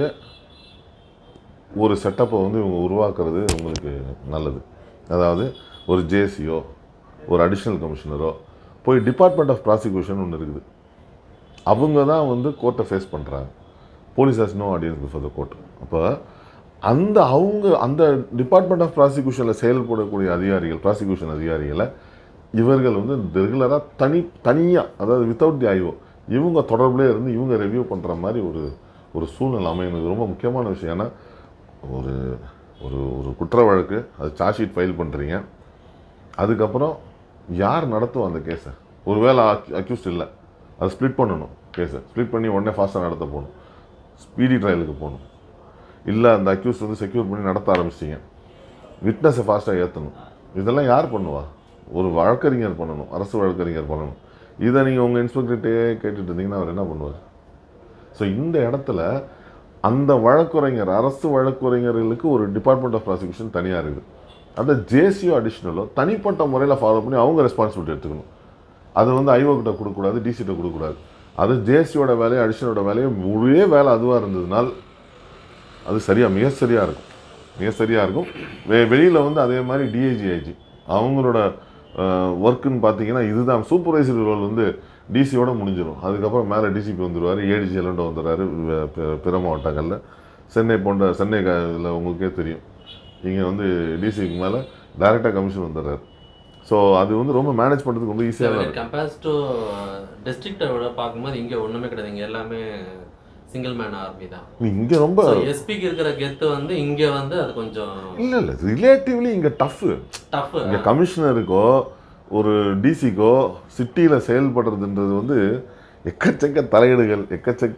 S1: ஒரு செட்டப்பை வந்து இவங்க உருவாக்குறது உங்களுக்கு நல்லது அதாவது ஒரு ஜேசியோ ஒரு அடிஷ்னல் கமிஷனரோ போய் டிபார்ட்மெண்ட் ஆஃப் ப்ராசிக்யூஷன் ஒன்று இருக்குது அவங்க தான் வந்து கோர்ட்டை ஃபேஸ் பண்ணுறாங்க police has no audience before the court அப்போ அந்த அவங்க அந்த டிபார்ட்மெண்ட் ஆஃப் ப்ராசிக்யூஷனில் செயல்படக்கூடிய அதிகாரிகள் ப்ராசிக்யூஷன் அதிகாரிகளை இவர்கள் வந்து ரெகுலராக தனி தனியாக அதாவது வித்தவுட் தி ஐஓ இவங்க தொடர்புலேயே இருந்து இவங்க ரெவ்யூ பண்ணுற மாதிரி ஒரு ஒரு சூழ்நிலை அமையணும் இது ரொம்ப முக்கியமான விஷயம் ஏன்னா ஒரு ஒரு ஒரு குற்ற வழக்கு அது சார்ஜ் ஷீட் ஃபைல் பண்ணுறீங்க அதுக்கப்புறம் யார் நடத்தும் அந்த கேஸை ஒருவேளை அக்யூஸ்ட் இல்லை அதை ஸ்ப்ளிட் பண்ணணும் கேஸை ஸ்ப்ளிட் பண்ணி உடனே ஃபாஸ்ட்டாக நடத்த போகணும் ஸ்பீடி ட்ரையலுக்கு போகணும் இல்லை அந்த அக்யூஸ்ட் வந்து செக்யூர் பண்ணி நடத்த ஆரம்பிச்சிட்டிங்க விட்னஸை ஃபாஸ்ட்டாக ஏற்றணும் இதெல்லாம் யார் பண்ணுவா ஒரு வழக்கறிஞர் பண்ணணும் அரசு வழக்கறிஞர் பண்ணணும் இதை நீங்கள் உங்கள் இன்ஸ்பெக்டர்கிட்டே கேட்டுட்டு இருந்தீங்கன்னா அவர் என்ன பண்ணுவார் ஸோ இந்த இடத்துல அந்த வழக்குரைஞர் அரசு வழக்குரைஞர்களுக்கு ஒரு டிபார்ட்மெண்ட் ஆஃப் ப்ராசிக்யூஷன் தனியாக இருக்குது அந்த ஜேசியோ அடிஷ்னலோ தனிப்பட்ட முறையில் ஃபாலோ பண்ணி அவங்க ரெஸ்பான்சிபிலிட்டி எடுத்துக்கணும் அது வந்து ஐஓ கிட்ட கொடுக்கக்கூடாது டிசிட்ட கொடுக்கக்கூடாது அது ஜேசியோட வேலையை அடிஷனோட வேலையை முழுவே வேலை அதுவாக இருந்ததுனால் அது சரியாக மிக சரியாக இருக்கும் மிக சரியாக இருக்கும் வெ வெளியில் வந்து அதே மாதிரி டிஐஜி ஐஜி அவங்களோட ஒர்க்குன்னு பார்த்தீங்கன்னா இதுதான் சூப்பர்வைசரி ரோல் வந்து டிசியோட முடிஞ்சிடும் அதுக்கப்புறம் மேலே டிசிபி வந்துடுவார் ஏடிஜி எல்லாம் வந்துடுறாரு வெ- பிற- பிற மாவட்டங்களில் சென்னை போன்ற சென்னை இதில் உங்களுக்கே தெரியும் இங்கே வந்து டிசிக்கு மேலே டைரெக்டாக கமிஷன் வந்துடுறாரு ஸோ அது வந்து ரொம்ப மேனேஜ் பண்ணுறதுக்கு ரொம்ப ஈஸியாக தான் இருக்கும்
S2: கம்பேர்ஸ் டு டிஸ்ட்ரிக்டை விட பார்க்கும்போது இங்க ஒண்ணுமே கிடையாது இங்க எல்லாமே சிங்கிள் மேன் ஆர்மி தான்
S1: இங்கே ரொம்ப
S2: எஸ்பிக்கு இருக்கிற கெத்து வந்து இங்க வந்து அது கொஞ்சம்
S1: இல்லை இல்லை ரிலேட்டிவ்லி இங்கே டஃப்பு
S2: டஃப்
S1: இங்கே கமிஷனருக்கோ ஒரு டிசிக்கோ சிட்டியில் செயல்படுறதுன்றது வந்து எக்கச்சக்க தலையீடுகள் எக்கச்சக்க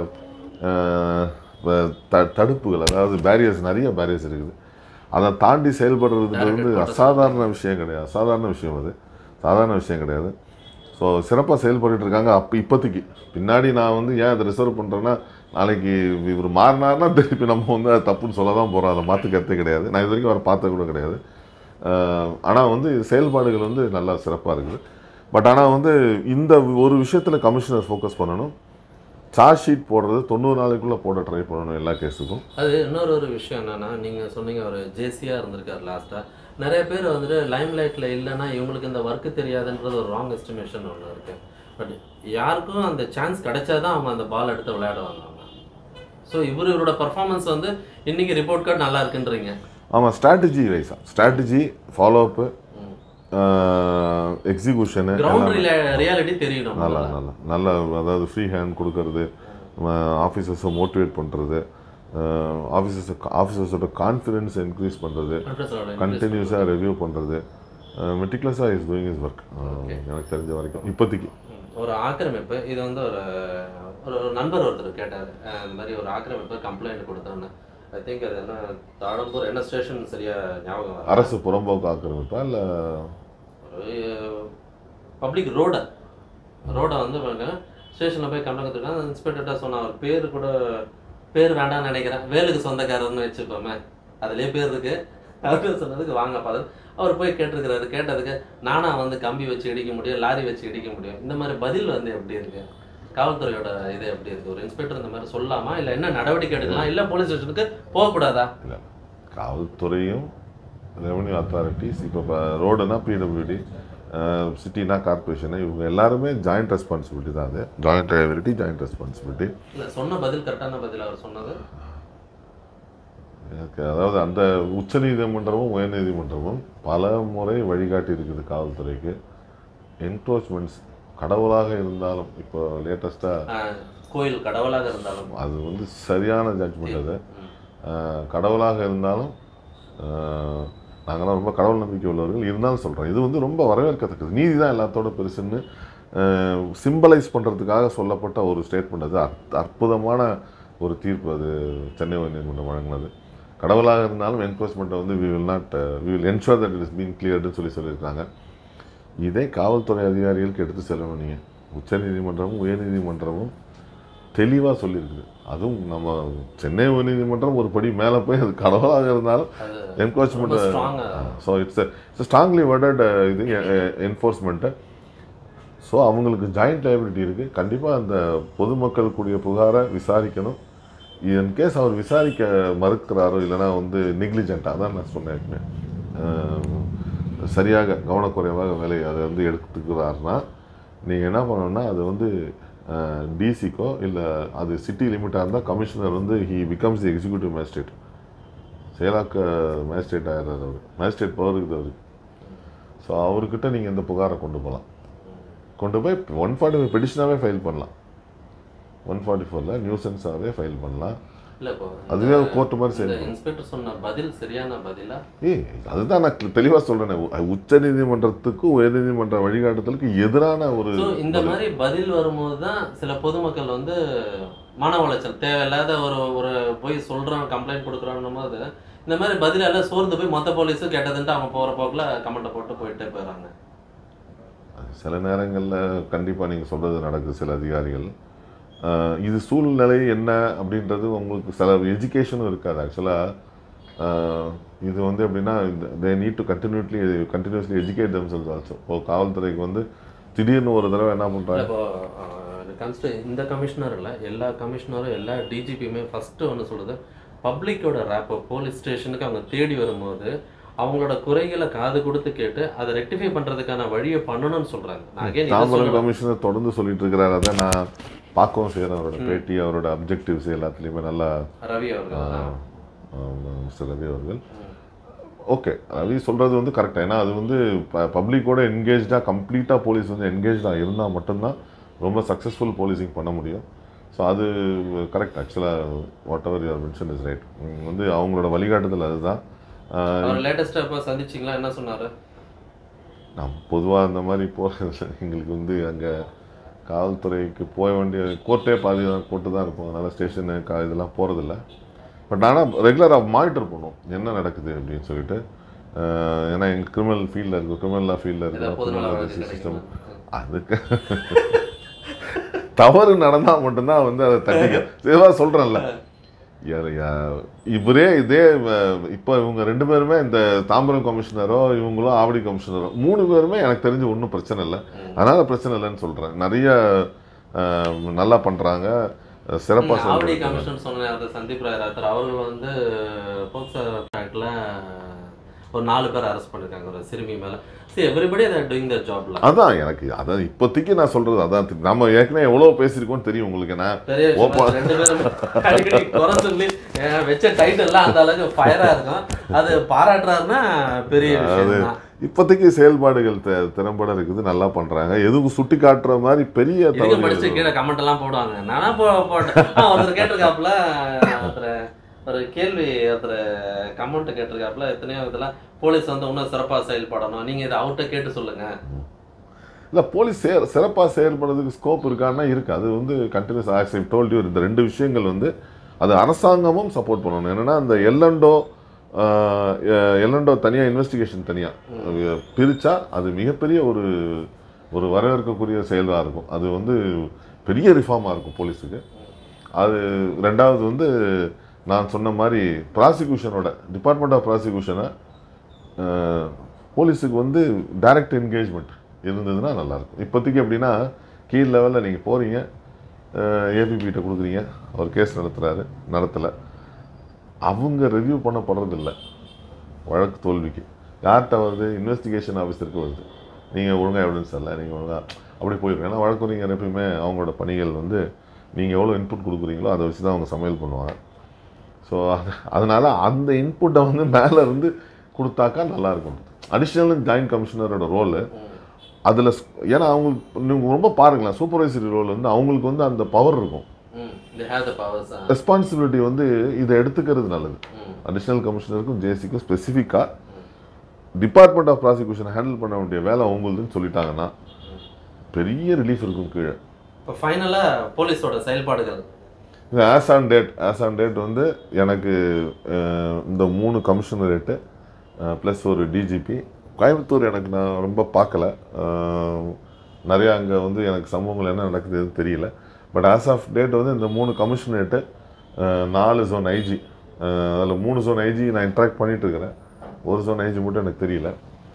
S1: ஆஹ், வ- த- தடுப்புகள் அதாவது பேரியர்ஸ் நிறைய பேரியர்ஸ் இருக்குது அதை தாண்டி செயல்படுறதுன்றது வந்து அசாதாரண விஷயம் கிடையாது அசாதாரண விஷயம் அது சாதாரண விஷயம் கிடையாது ஸோ சிறப்பாக செயல்பட்டுட்டு இருக்காங்க அப்போ இப்போதைக்கு பின்னாடி நான் வந்து ஏன் அதை ரிசர்வ் பண்ணுறேன்னா நாளைக்கு இவர் மாறினார்னா திருப்பி நம்ம வந்து அது தப்புன்னு சொல்ல தான் போகிறோம் அதை மாற்று கருத்தே கிடையாது நான் இது வரைக்கும் அவரை பார்த்த கூட கிடையாது ஆனால் வந்து செயல்பாடுகள் வந்து நல்லா சிறப்பாக இருக்குது பட் ஆனால் வந்து இந்த ஒரு விஷயத்தில் கமிஷனர் ஃபோக்கஸ் பண்ணணும் சார்ஜ் ஷீட் போடுறது தொண்ணூறு நாளைக்குள்ளே போட ட்ரை பண்ணணும் எல்லா கேஸுக்கும்
S2: அது இன்னொரு ஒரு விஷயம் என்னன்னா நீங்க சொன்னீங்க ஒரு ஜேசியா இருந்திருக்காரு லாஸ்டா நிறைய பேர் வந்துட்டு லைம் லைட்ல இல்லைன்னா இவங்களுக்கு இந்த ஒர்க்கு தெரியாதுன்றது ஒரு ராங் எஸ்டிமேஷன் ஒன்று இருக்கு பட் யாருக்கும் அந்த சான்ஸ் கிடைச்சாதான் அவங்க அந்த பால் எடுத்து விளையாடுவாங்க அவங்க ஸோ இவர் இவரோட பர்ஃபார்மன்ஸ் வந்து இன்னைக்கு ரிப்போர்ட் கார்டு நல்லா இருக்குன்றீங்க
S1: ஆமாம் ஸ்ட்ராட்டஜி வைஸா ஸ்ட்ராட்டஜி ஃபாலோஅப்பு
S2: ம்.
S1: எக்ஸிக்யூஷனு
S2: கிரவுண்ட் ரியாலிட்டி தெரியணும்
S1: நல்லா நல்லா நல்ல அதாவது ஃப்ரீ ஹேண்ட் கொடுக்கறது ஆஃபீஸர்ஸை மோட்டிவேட் பண்ணுறது ஆஃபீஸர்ஸ் ஆஃபீஸர்ஸோட கான்ஃபிடென்ஸ் இன்க்ரீஸ் பண்ணுறது
S2: Professor-ஓட
S1: கண்டினியூஸாக ரிவ்யூ பண்ணுறது மெட்டிகுலஸாக இஸ் டூயிங் இஸ் ஒர்க் எனக்கு தெரிஞ்ச வரைக்கும் இப்போதைக்கு
S2: ம். ஒரு ஆக்கிரமிப்பு இது வந்து ஒரு ஒரு ஒரு நண்பர் ஒருத்தர் கேட்டார் அஹ் இந்த மாதிரி ஒரு ஆக்கிரமிப்பு கம்ப்ளைண்ட் கொடுத்தோன்னு ஐ திங்க் அது என்ன தாழம்பூர் என்ன ஸ்டேஷன் சரியா ஞாபகம் வரல.
S1: அரசு புறம்போக்கு ஆக்கிரமிப்பா இல்லை
S2: ஒரு பப்ளிக் ரோடை ரோடை வந்து பாருங்க ஸ்டேஷனில் போய் கம்ப்ளைண்ட் கொடுத்துருக்காங்க அந்த இன்ஸ்பெக்டர்கிட்ட சொன்ன அவர் பேர் கூட பேர் வேண்டாம்னு நினைக்கிறேன் வேலுக்கு சொந்தக்காரர்னு வச்சுப்போமே அதுலேயே பேர் இருக்கு அவர் சொன்னதுக்கு வாங்க பாரு அவர் போய் கேட்டிருக்கிறாரு கேட்டதுக்கு நானா வந்து கம்பி வச்சு இடிக்க முடியும் லாரி வச்சு இடிக்க முடியும் இந்த மாதிரி பதில் வந்து எப்படி இருக்கு காவல்துறையோட இது எப்படி இருக்கு ஒரு இன்ஸ்பெக்டர் இந்த மாதிரி சொல்லலாமா இல்லை என்ன நடவடிக்கை எடுக்கலாம் இல்லை போலீஸ் ஸ்டேஷனுக்கு போகக்கூடாதா
S1: இல்லை காவல்துறையும் ரெவன்யூ அத்தாரிட்டிஸ் இப்போ ரோடுனா பிடபிள்யூடி சிட்டினா கார்பரேஷனு இவங்க எல்லாருமே ஜாயிண்ட் ரெஸ்பான்சிபிலிட்டி தான் அது ஜாயிண்ட் லைபிலிட்டி ஜாயிண்ட் ரெஸ்பான்சிபிலிட்டி
S2: இல்லை சொன்ன பதில் கரெக்டான பதில் அவர் சொன்னது
S1: எனக்கு அதாவது அந்த உச்சநீதிமன்றமும் உயர்நீதிமன்றமும் பல முறை வழிகாட்டி இருக்குது காவல்துறைக்கு என்க்ரோச்மெண்ட்ஸ் கடவுளாக இருந்தாலும் இப்போ லேட்டஸ்ட்டாக
S2: ஆஹ் கோயில் கடவுளாக இருந்தாலும்
S1: அது வந்து சரியான ஜட்ஜ்மெண்ட் அது
S2: ம்.
S1: ஆஹ் கடவுளாக இருந்தாலும் ஆஹ் நாங்களாம் ரொம்ப கடவுள் நம்பிக்கை உள்ளவர்கள் இருந்தாலும் சொல்கிறோம் இது வந்து ரொம்ப வரவேற்கத்தக்கது நீதி தான் எல்லாத்தோட பெருசுன்னு சிம்பலைஸ் பண்ணுறதுக்காக சொல்லப்பட்ட ஒரு ஸ்டேட்மெண்ட் அது அற்ப- அற்புதமான ஒரு தீர்ப்பு அது சென்னை உயர்நீதிமன்றம் வழங்கினது கடவுளாக இருந்தாலும் என்ஃபோர்ஸ்மெண்ட்டை வந்து we will not we will ensure that it is been கிளியர்டுன்னு சொல்லி சொல்லியிருக்காங்க இதை காவல்துறை அதிகாரிகளுக்கு எடுத்து செல்லணும் நீங்கள் உச்சநீதிமன்றமும் உயர்நீதிமன்றமும் தெளிவாக சொல்லியிருக்குது அதுவும் நம்ம சென்னை உயர்நீதிமன்றம் ஒரு படி மேலே போய் அது கடவுளாக இருந்தாலும்
S2: அது
S1: என்கரேஜ்மெண்ட்
S2: ரொம்ப ஸ்ட்ராங்கா
S1: so it's it's strongly worded இது என்ஃபோர்ஸ்மெண்ட்டு ஸோ அவங்களுக்கு ஜாயிண்ட் லைபிலிட்டி இருக்குது கண்டிப்பாக அந்த பொதுமக்கள் கூடிய புகாரை விசாரிக்கணும் இன் கேஸ் அவர் விசாரிக்க மறுக்கிறாரோ இல்லைன்னா வந்து நெக்லிஜென்ட்டாக தான் நான் சொன்னேன் ஏற்கனவே. அஹ், சரியாக கவனக்குறைவாக வேலை அதை வந்து எடுத்துக்கிறாருன்னா நீங்கள் என்ன பண்ணணும்னா அது வந்து டிசிக்கோ இல்லை அது சிட்டி லிமிட்டாக இருந்தால் கமிஷனர் வந்து he becomes the executive magistrate செயலாக்க மேஜிஸ்ட்ரேட் ஆகிறார் அவர் மேஜிஸ்ட்ரேட் பவர் இருக்குது அவருக்கு ஸோ அவர்கிட்ட நீங்கள் இந்த புகாரை கொண்டு போகலாம் கொண்டு போய் ஒன் ஃபார்ட்டி ஃபைவ் பெடிஷனாகவே ஃபைல் பண்ணலாம் ஒன் ஃபார்ட்டி ஃபோரில் நியூசன்ஸாகவே ஃபைல் பண்ணலாம்
S2: இல்ல இப்போ
S1: அதுவே கோர்ட்டு மாதிரி
S2: இந்த
S1: செய்யணும்
S2: இன்ஸ்பெக்டர் சொன்ன பதில் சரியான பதிலா
S1: ஏய் அதுதான் நான் தெளிவாக சொல்கிறேனே உச்ச நீதிமன்றத்துக்கும் உயர்நீதிமன்ற வழிகாட்டுதலுக்கு எதிரான ஒரு
S2: ஸோ இந்த மாதிரி பதில் வரும்போது தான் சில பொதுமக்கள் வந்து மன உளைச்சல் தேவையில்லாத ஒரு ஒரு போய் சொல்றோம் கம்ப்ளைண்ட் கொடுக்குறோன்னும் போது இந்த மாதிரி பதில் எல்லாம் சோர்ந்து போய் மொத்த போலீஸும் கெட்டதுன்ட்டு அவங்க போற போக்குல கமெண்ட்டை போட்டு போயிட்டே போயிடுறாங்க
S1: சில நேரங்களில் கண்டிப்பாக நீங்கள் சொல்கிறது நடக்குது சில அதிகாரிகள் ஆஹ் இது சூழ்நிலை என்ன அப்படின்றது உங்களுக்கு சில எஜுகேஷனும் இருக்காது ஆக்சுவலாக இது வந்து எப்படின்னா they need to continuedly continuously educate themselves also இப்போ காவல்துறைக்கு வந்து திடீர்னு ஒரு தடவை என்ன பண்ணுறாங்க
S2: இப்போ கன்ஸ்ட் இந்த கமிஷனர் இல்லை எல்லா கமிஷனரும் எல்லா டிஜிபியுமே ஃபஸ்ட்டு ஒன்று சொல்றது பப்ளிக்கோட ரேப்போ போலீஸ் ஸ்டேஷனுக்கு அவங்க தேடி வரும்போது அவங்களோட குறைகளை காது கொடுத்து கேட்டு அதை ரெக்டிஃபை பண்றதுக்கான வழியை பண்ணணும்னு சொல்றாங்க நான் again இதை
S1: தாம்பரம்
S2: சொல்லல.
S1: கமிஷனர் தொடர்ந்து சொல்லிட்டு இருக்கிறாரு அதை நான் பார்க்கவும் செய்கிறேன் அவரோட பேட்டி அவரோட அப்ஜெக்டிவ்ஸ் எல்லாத்துலேயுமே நல்லா
S2: ரவி அவர்கள் தான்.
S1: மிஸ்டர் ரவி அவர்கள் ஓகே ரவி சொல்கிறது வந்து கரெக்டாக ஏன்னா அது வந்து பப்ளிக்கோட என்கேஜாக கம்ப்ளீட்டாக போலீஸ் வந்து என்கேஜாக இருந்தால் மட்டும்தான் ரொம்ப சக்ஸஸ்ஃபுல் போலீசிங் பண்ண முடியும் ஸோ அது கரெக்ட் ஆக்சுவலாக whatever you're mention is right வந்து அவங்களோட வழிகாட்டுதல் அதுதான் ஆஹ்
S2: அவர் லேட்டஸ்டா இப்போ சந்திச்சிங்களா என்ன சொன்னாரு
S1: நான் பொதுவாக அந்த மாதிரி போகிறது எங்களுக்கு வந்து அங்கே காவல்துறைக்கு போக வேண்டிய கோர்ட்டே பாதி தான் கோர்ட்டு தான் இருக்கும் அதனால் ஸ்டேஷனு கா இதெல்லாம் போகிறதில்ல பட் ஆனால் ரெகுலராக மானிட்டர் பண்ணுவோம் என்ன நடக்குது அப்படின்னு சொல்லிட்டு ஆஹ் ஏன்னா எங்கள் கிரிமினல் ஃபீல்டில் இருக்கும் கிரிமினல் லா ஃபீல்டில்
S2: ஏதாவது
S1: இருக்கும்
S2: பொதுநல
S1: criminal
S2: வழக்கு
S1: justice system
S2: கிடைக்குமா?
S1: அதுக்கு தவறு நடந்தால் மட்டும்தான் வந்து அதை தட்டிக்க இதுவாக சொல்கிறேன்ல யார் யா- இவரே இதே அஹ், இப்போ இவங்க ரெண்டு பேருமே இந்த தாம்பரம் கமிஷனரோ இவங்களோ ஆவடி கமிஷனரோ மூணு பேருமே எனக்கு தெரிஞ்சு ஒன்றும் பிரச்சனை இல்லை
S2: ம்.
S1: அதனால பிரச்சனை இல்லைன்னு சொல்கிறேன் நிறைய அஹ், நல்லா பண்ணுறாங்க சிறப்பாக
S2: ம், ஆவடி
S1: சொல்கிறாங்க
S2: கமிஷனர் சொன்ன அந்த சந்தீப் ராய் ராத்தர் அவர்கள் வந்து போக்சோ ஆக்டில் ஒரு நாலு பேர் அரெஸ்ட் பண்ணிருக்காங்க ஒரு சிறுமி மேல சரி எவ்ரிபடி அதை டூயிங் த ஜாப்ல
S1: அதான் எனக்கு அதான் இப்போதைக்கு நான் சொல்றது அதான் நம்ம ஏற்கனவே எவ்வளவு பேசியிருக்கோம் தெரியும் உங்களுக்கு நான்
S2: பெரிய விஷயம்
S1: ஓப்பா.
S2: இல்ல. ரெண்டு பேரும் அடிக்கடி குறை சொல்லி அஹ், வச்ச டைட்டில் எல்லாம் அந்த அளவுக்கு ஃபயரா இருக்கும் அது பாராட்டுறாருன்னா பெரிய விஷயம் தான்
S1: இப்போதைக்கு செயல்பாடுகள் தி- திறம்பட இருக்குது நல்லா பண்றாங்க எதுவும் சுட்டி காட்டுற மாதிரி பெரிய
S2: இதுக்கு
S1: தவறுகள்
S2: படிச்சு கீழே கமெண்ட் எல்லாம் போடுவாங்க நானா போ போட்டேன் ஆ, ஒருத்தர் கேட்டிருக்காப்புல ஒருத்தர் ஒரு கேள்வி ஒருத்தர் கமெண்ட் கேட்டிருக்காப்புல எத்தனையோ இதுல போலீஸ் வந்து இன்னும் சிறப்பா செயல்படணும் நீங்க இதை அவர்கிட்ட கேட்டு சொல்லுங்க
S1: இல்ல போலீஸ் சே சிறப்பாக செயல்படுறதுக்கு ஸ்கோப் இருக்கான்னா இருக்கு அது வந்து கண்டினியூஸ் ஆக்ஸ் டோல்ட் யூ இந்த ரெண்டு விஷயங்கள் வந்து அது அரசாங்கமும் சப்போர்ட் பண்ணணும் என்னன்னா அந்த எல்லண்டோ எல்லண்டோ தனியாக இன்வெஸ்டிகேஷன் தனியாக பிரிச்சா அது மிகப்பெரிய ஒரு ஒரு வரவேற்கக்கூடிய செயலாக இருக்கும் அது வந்து பெரிய ரிஃபார்மாக இருக்கும் போலீஸுக்கு அது ரெண்டாவது வந்து நான் சொன்ன மாதிரி ப்ராசிக்யூஷனோட டிபார்ட்மெண்ட் ஆஃப் ப்ராசிக்யூஷனை போலீஸுக்கு வந்து டைரக்ட் என்கேஜ்மெண்ட் இருந்ததுன்னா நல்லாயிருக்கும் இப்போதைக்கு எப்படின்னா கீழ் லெவலில் நீங்கள் போகிறீங்க ஏபிபிகிட்ட கொடுக்குறீங்க அவர் கேஸ் நடத்துகிறாரு நடத்தலை அவங்க ரிவ்யூ பண்ணப்படுறதில்ல வழக்கு தோல்விக்கு யார்கிட்ட வருது இன்வெஸ்டிகேஷன் ஆஃபீஸருக்கு வருது நீங்கள் ஒழுங்காக எவிடன்ஸ் இல்லை நீங்கள் ஒழுங்காக அப்படி போயிருங்க ஏன்னா வழக்கறிஞர் எப்பயுமே அவங்களோட பணிகள் வந்து நீங்கள் எவ்வளோ இன்புட் கொடுக்குறீங்களோ அதை வச்சு தான் அவங்க சமையல் பண்ணுவாங்க ஸோ அதனால் அந்த இன்புட்டை வந்து மேலே இருந்து கொடுத்தாக்கா நல்லாயிருக்கும் அடிஷ்னல் ஜாயின்ட் கமிஷனரோட ரோலு அதில் ஏன்னா அவங்களுக்கு நீங்கள் ரொம்ப பாருங்களேன் சூப்பர்வைசரி ரோல் வந்து அவங்களுக்கு வந்து அந்த பவர் இருக்கும்
S2: they have the powers ah.
S1: Responsibility வந்து இதை எடுத்துக்கிறது நல்லது
S2: ம்.
S1: அடிஷ்னல் கமிஷனருக்கும் ஜேசிக்கும் ஸ்பெசிஃபிக்காக டிபார்ட்மெண்ட் ஆஃப் ப்ராசிக்யூஷன் ஹேண்டில் பண்ண வேண்டிய வேலை அவங்களுதுன்னு சொல்லிட்டாங்கன்னா பெரிய ரிலீஃப் இருக்கும் கீழே
S2: இப்போ ஃபைனலா போலீஸோட செயல்பாடுகள்
S1: as on date as on date வந்து எனக்கு அஹ், இந்த மூணு கமிஷனரேட்டு ப்ளஸ் ஒரு டிஜிபி கோயம்புத்தூர் எனக்கு நான் ரொம்ப பார்க்கல அஹ், நிறையா அங்கே வந்து எனக்கு சம்பவங்கள் என்ன நடக்குது எதுவும் தெரியல பட் ஆஸ் ஆஃப் டேட் வந்து இந்த மூணு கமிஷனரேட்டு நாலு ஜோன் ஐஜி அதில் மூணு ஜோன் ஐஜி நான் இன்ட்ராக்ட் பண்ணிட்டு இருக்கிறேன் ஒரு ஜோன் ஐஜி மட்டும் எனக்கு தெரியல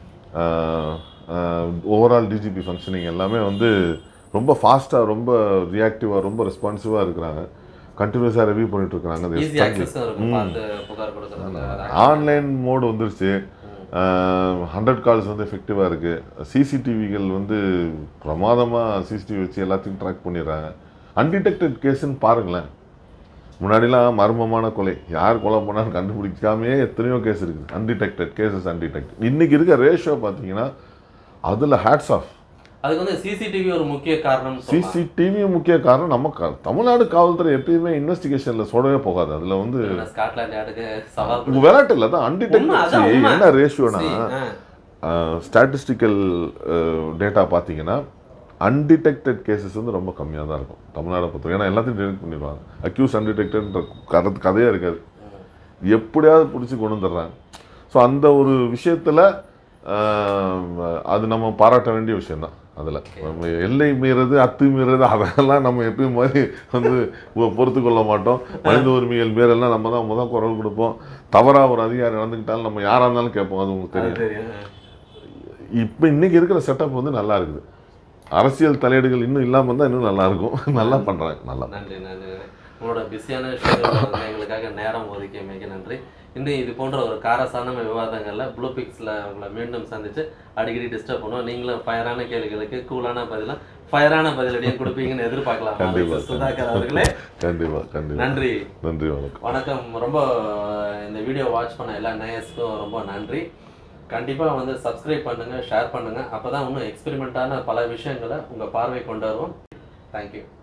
S1: ஓவரால் டிஜிபி ஃபங்க்ஷனிங் எல்லாமே வந்து ரொம்ப ஃபாஸ்ட்டாக ரொம்ப ரியாக்டிவாக ரொம்ப ரெஸ்பான்சிவாக இருக்கிறாங்க கண்டினியூஸாக ரிவ்யூ பண்ணிட்டு இருக்கிறாங்க
S2: ஈஸி ஆக்சஸும் இருக்கும் பார்த்து புகார் கொடுக்குறது
S1: ஆன்லைன் மோடு வந்துருச்சு ஹண்ட்ரட் கால்ஸ் வந்து எஃபெக்டிவாக இருக்குது சிசிடிவிகள் வந்து பிரமாதமாக சிசிடிவி வச்சு எல்லாத்தையும் ட்ராக் பண்ணிடுறாங்க அன்டிடெக்டட் கேஸ்ன்னு பாருங்களேன் முன்னாடிலாம் மர்மமான கொலை யார் கொலை பண்ணான்னு கண்டுபிடிக்காமே எத்தனையோ கேஸ் இருக்குது அன்டிடெக்டட் கேசஸ் அன்டிடெக்டட் இன்னைக்கு இருக்க ரேஷியோ பார்த்தீங்கன்னா அதில் ஹேட்ஸ் ஆஃப்
S2: அதுக்கு வந்து சிசிடிவி ஒரு முக்கிய காரணம் சொல்லலாம்.
S1: சிசிடிவி முக்கிய காரணம் நம்ம கா- தமிழ்நாடு காவல்துறை எப்பயுமே இன்வெஸ்டிகேஷனில் சொல்லவே போகாது அதில் வந்து
S2: இல்ல, ஸ்காட்லாந்து யாருக்கு சவால்
S1: உங்க விளையாட்டு இல்லை தான்
S2: உண்மை,
S1: அன்டிடெக்டட்
S2: அதான் உண்மை.
S1: என்ன ரேஷியோனா
S2: See, ஆ.
S1: ஸ்டாட்டிஸ்டிக்கல் டேட்டா பார்த்தீங்கன்னா அன்டிடெக்டட் கேசஸ் வந்து ரொம்ப கம்மியாக தான் இருக்கும் தமிழ்நாடை பொறுத்தவரை ஏன்னா எல்லாத்தையும் டிடெக்ட் பண்ணிடுவாங்க அக்யூஸ் அன்டிடெக்டட்ன்ற கதை கதையாக இருக்காது எப்படியாவது பிடிச்சி கொண்டு வந்துடுறாங்க ஸோ அந்த ஒரு விஷயத்தில் அது நம்ம பாராட்ட வேண்டிய விஷயம்தான் அதில் நம்ம எல்லை மீறது அத்து மீறது அதெல்லாம் நம்ம எப்பயும் மாதிரி வந்து பொ- பொறுத்து கொள்ள மாட்டோம் மனித உரிமைகள் மீறலாம் நம்ம தான் முதல் குரல் கொடுப்போம் தவறாக ஒரு அதிகாரி நடந்துக்கிட்டாலும் நம்ம யாராக இருந்தாலும் கேட்போம் அது உங்களுக்கு தெரியும்
S2: அது தெரியும்
S1: இப்போ இன்னைக்கு இருக்கிற செட்டப் வந்து நல்லா இருக்குது அரசியல் தலையீடுகள் இன்னும் இல்லாமல் இருந்தால் இன்னும் நல்லா இருக்கும் நல்லா பண்ணுறாங்க நல்லா
S2: நன்றி நன்றி உங்களோட பிஸியான schedule வந்து எங்களுக்காக நேரம் ஒதுக்கியமைக்கு நன்றி இன்னும் இது போன்ற ஒரு காரசான விவாதங்கள்ல ப்ளூ பிக்ஸில் உங்களை மீண்டும் சந்திச்சு அடிக்கடி டிஸ்டர்ப் பண்ணுவோம் நீங்களும் ஃபயரான கேள்விகளுக்கு கூலான பதிலாம் ஃபயரான பதிலடியும் கொடுப்பீங்கன்னு எதிர்பார்க்கலாம்
S1: கண்டிப்பா.
S2: சுதாகர் அவர்களே
S1: கண்டிப்பாக கண்டிப்பாக
S2: நன்றி
S1: நன்றி வணக்கம்
S2: வணக்கம் ரொம்ப இந்த வீடியோ வாட்ச் பண்ண எல்லா நேயர்ஸ்க்கும் ரொம்ப நன்றி கண்டிப்பாக வந்து சப்ஸ்கிரைப் பண்ணுங்க ஷேர் பண்ணுங்க அப்பதான் இன்னும் எக்ஸ்பெரிமெண்ட்டான பல விஷயங்களை உங்க பார்வை கொண்டு வருவோம் தேங்க்யூ